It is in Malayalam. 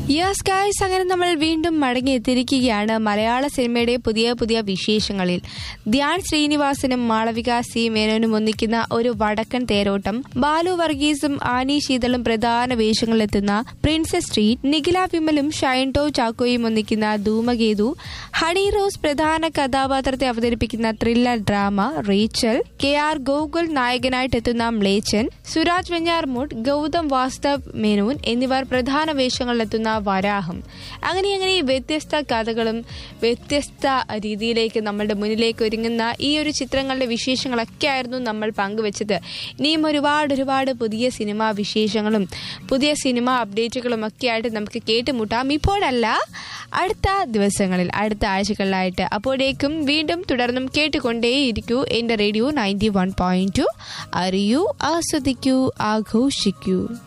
യെസ് ഗായ്സ് അങ്ങനെ നമ്മൾ വീണ്ടും മടങ്ങിയെത്തിയിരിക്കുകയാണ് മലയാള സിനിമയുടെ പുതിയ പുതിയ വിശേഷങ്ങളിൽ ധ്യാൻ ശ്രീനിവാസനും മാളവിക സി മേനോനും ഒന്നിക്കുന്ന ഒരു വടക്കൻ തേരോട്ടം ബാലു വർഗീസും ആനി ശീതളും പ്രധാന വേഷങ്ങളിലെത്തുന്ന പ്രിൻസസ് സ്ട്രീറ്റ് നിഖില വിമലും ഷൈൻ ടോ ചാക്കോയും ഒന്നിക്കുന്ന ധൂമകേതു ഹണി റോസ് പ്രധാന കഥാപാത്രത്തെ അവതരിപ്പിക്കുന്ന thriller drama Rachel K R Gokul നായകനായിട്ട് എത്തുന്ന മ്ലേച്ചൻ സുരാജ് വെഞ്ഞാർമുട്ട് ഗൗതം വാസ്തവ് മേനോൻ എന്നിവർ പ്രധാന വേഷങ്ങളിലെത്തുന്ന വരാഹം അങ്ങനെ അങ്ങനെ വ്യത്യസ്ത കഥകളും വ്യത്യസ്ത രീതിയിലേക്ക് നമ്മളുടെ മുന്നിലേക്ക് ഒരുങ്ങുന്ന ഈ ഒരു ചിത്രങ്ങളുടെ വിശേഷങ്ങളൊക്കെ ആയിരുന്നു നമ്മൾ പങ്കുവച്ചത് ഇനിയും ഒരുപാട് ഒരുപാട് പുതിയ സിനിമാ വിശേഷങ്ങളും പുതിയ സിനിമ അപ്ഡേറ്റുകളും ഒക്കെ ആയിട്ട് നമുക്ക് കേട്ടുമുട്ടാം ഇപ്പോഴല്ല അടുത്ത ദിവസങ്ങളിൽ അടുത്ത ആഴ്ചകളിലായിട്ട് അപ്പോഴേക്കും വീണ്ടും തുടർന്നും കേട്ടുകൊണ്ടേയിരിക്കൂ എൻ്റെ radio ninety one point two അറിയൂ ആസ്വദിക്കൂ ആഘോഷിക്കൂ